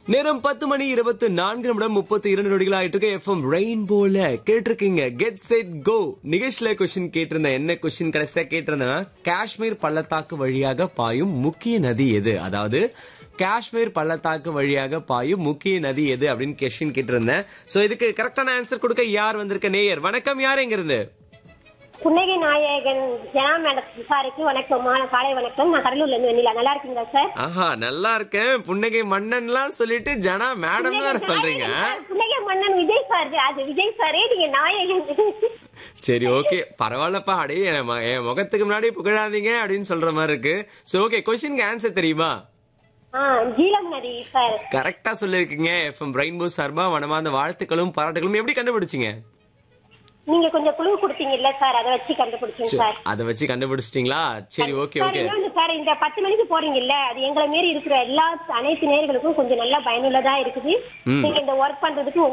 நேரம் பத்து மணி இருபத்தி நான்கு நிமிடம் முப்பத்தி இரண்டு நொடிகள் ஆயிட்டு இருக்கு எஃப்எம் ரெயின்போல கேட்டிருக்கீங்க கெட் செட் கோ நிகழ்ச்சியில கொஸ்டின் கேட்டிருந்தேன் என்ன கொஸ்டின் கடைசியா கேட்டிருந்தேன்னா காஷ்மீர் பள்ளத்தாக்கு வழியாக பாயும் முக்கிய நதி எது அதாவது காஷ்மீர் பள்ளத்தாக்கு வழியாக பாயும் முக்கிய நதி எது அப்படின்னு கொஸ்டின் கேட்டிருந்தேன் சோ இதுக்கு கரெக்டான ஆன்சர் கொடுக்க யார் வந்திருக்க நேயர் வணக்கம் யார் எங்க இருந்து புன்னகை நாயகன் ஜனா மேடம் சாருக்கு வணக்கம் மா- காலை வணக்கம் நான் கடலூர்ல இருந்து வெண்ணிலா நல்லா இருக்கீங்களா சார் ஆஹா நல்லா இருக்கேன் புன்னகை மன்னன்லாம் சொல்லிட்டு ஜனா மேடம் வேற சொல்றீங்க நாயகன் சார், புன்னகை மன்னன் விஜய் சார் அது விஜய் சாரே நீங்க நாயகன் சரி ஓகே பரவாயில்லப்பா அடே என் ம- என் முகத்துக்கு முன்னாடி புகழாதீங்க அப்படின்னு சொல்ற மாதிரி இருக்கு சோ ஓகே கொஸ்டினுக்கு ஆன்சர் தெரியுமா ஆ ஜீலம் நதி சார் கரெக்டா சொல்லிருக்கீங்க எஃப்எம் ரெயின்போ சார்பா மனமார்ந்த வாழ்த்துக்களும் பாராட்டுகளும் எப்படி கண்டுபிடிச்சீங்க நீங்க கொஞ்சம் குழு கொடுத்தீங்கல்ல சார் அதை வச்சு கண்டுபிடிச்சேன் சார் அதை வச்சு கண்டுபிடிச்சிட்டீங்களா சரி ஓகே சார் ஓகே இன்னொன்னு சார் இந்த பத்து மணிக்கு போறீங்கல்ல அது எங்களை மாரி இருக்கிற எல்லா அனைத்து நேயர்களுக்கும் கொஞ்சம் நல்லா பயனுள்ளதா இருக்குது ம். நீங்க இந்த ஒர்க் பண்றதுக்கு